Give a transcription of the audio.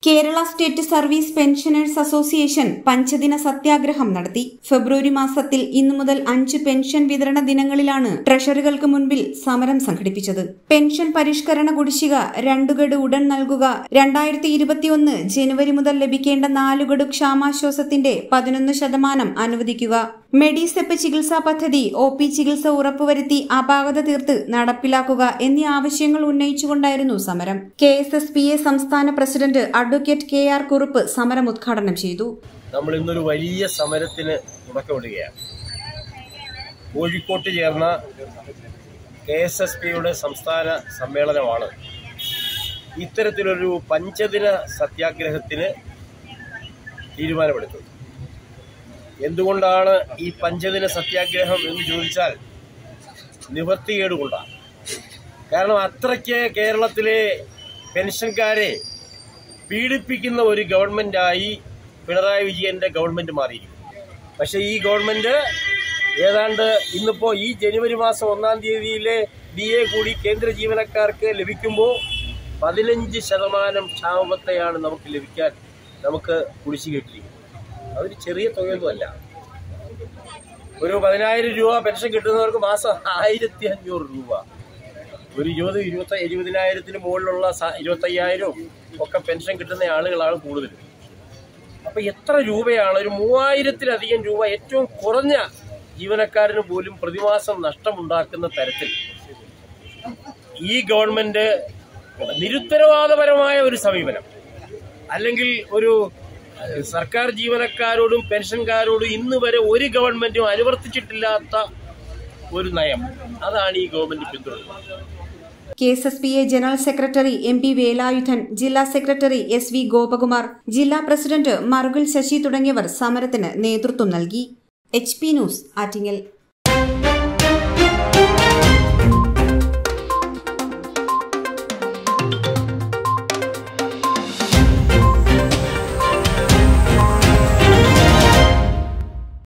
Kerala state service pensioners association പഞ്ചദിന സത്യാഗ്രഹം നടത്തി ഫെബ്രുവരി മാസത്തിൽ ഇന്നു മുതൽ അഞ്ച് പെൻഷൻ വിതരണ ദിനങ്ങളിലാണ് ട്രഷറികൾക്ക് മുൻപിൽ സമരം സംഘടിപ്പിച്ചത് പെൻഷൻ പരിഷ്കരണ കുടിശ്ശിക രണ്ടു ഗഡു ഉടൻ നൽകുക രണ്ടായിരത്തി ഇരുപത്തിയൊന്ന് ജനുവരി മുതൽ ലഭിക്കേണ്ട നാലു ഗഡു ക്ഷാമാശ്വാസത്തിന്റെ പതിനൊന്ന് ശതമാനം അനുവദിക്കുക മെഡിസെപ്പ് ചികിത്സാ പദ്ധതി ഒ പി ചികിത്സ ഉറപ്പുവരുത്തി അപാകത തീർത്ത് നടപ്പിലാക്കുക എന്നീ ആവശ്യങ്ങൾ ഉന്നയിച്ചുകൊണ്ടായിരുന്നു സമരം K S S P A സംസ്ഥാന president advocate K R Kurup സമരം ഉദ്ഘാടനം ചെയ്തു നമ്മൾ ഇന്നൊരു വലിയ സമരത്തിന് തുടക്കമിടുകയാണ് കോഴിക്കോട്ട് ചേർന്ന കെ എസ് എസ് പിയുടെ സംസ്ഥാന സമ്മേളനമാണ് ഇത്തരത്തിലൊരു പഞ്ചദിന സത്യാഗ്രഹത്തിന് തീരുമാനമെടുത്തത് എന്തുകൊണ്ടാണ് ഈ പഞ്ചദിന സത്യാഗ്രഹം എന്ന് ചോദിച്ചാൽ നിവർത്തികേട് കൊണ്ടാണ് കാരണം അത്രയ്ക്ക് കേരളത്തിലെ പെൻഷൻകാരെ പീഡിപ്പിക്കുന്ന ഒരു ഗവൺമെന്റായി പിണറായി വിജയന്റെ ഗവൺമെന്റ് മാറിയിരിക്കും പക്ഷേ ഈ ഗവൺമെന്റ് ഏതാണ്ട് ഇന്നിപ്പോ ഈ ജനുവരി മാസം ഒന്നാം തീയതിയിലെ ഡി എ കൂടി കേന്ദ്ര ജീവനക്കാർക്ക് ലഭിക്കുമ്പോൾ പതിനഞ്ച് ശതമാനം ക്ഷാമത്തെയാണ് നമുക്ക് ലഭിക്കാൻ നമുക്ക് കുടിശ്ശികിട്ടിരിക്കുന്നത് അതൊരു ചെറിയ തുകയൊന്നുമല്ല ഒരു പതിനായിരം രൂപ പെൻഷൻ കിട്ടുന്നവർക്ക് മാസം ആയിരത്തി അഞ്ഞൂറ് രൂപ ഒരു ഇരുപത് ഇരുപത്തി ഇരുപതിനായിരത്തിന് മുകളിലുള്ള സ- ഇരുപത്തയ്യായിരവും ഒക്കെ പെൻഷൻ കിട്ടുന്ന ആളുകളാണ് കൂടുതൽ അപ്പൊ എത്ര രൂപയാണ് ഒരു മൂവായിരത്തിലധികം രൂപ ഏറ്റവും കുറഞ്ഞ ജീവനക്കാരന് പോലും പ്രതിമാസം നഷ്ടമുണ്ടാക്കുന്ന തരത്തിൽ ഈ ഗവൺമെന്റ് നിരുത്തരവാദപരമായ ഒരു സമീപനം അല്ലെങ്കിൽ ഒരു അഹ്, സർക്കാർ ജീവനക്കാരോടും പെൻഷൻകാരോടും ഇന്ന് വരെ ഒരു ഗവൺമെന്റും അനുവർത്തിച്ചിട്ടില്ലാത്ത ഒരു നയം അതാണ് ഈ ഗവൺമെന്റ് പിന്തുടരുന്നത് K S S P A general secretary M P Velayudhan ജില്ലാ സെക്രട്ടറി എസ് വി ഗോപകുമാർ ജില്ലാ പ്രസിഡന്റ് മറുകിൽ ശശി തുടങ്ങിയവർ സമരത്തിന് നേതൃത്വം നൽകി എച്ച് പി ന്യൂസ് ആറ്റിങ്ങൽ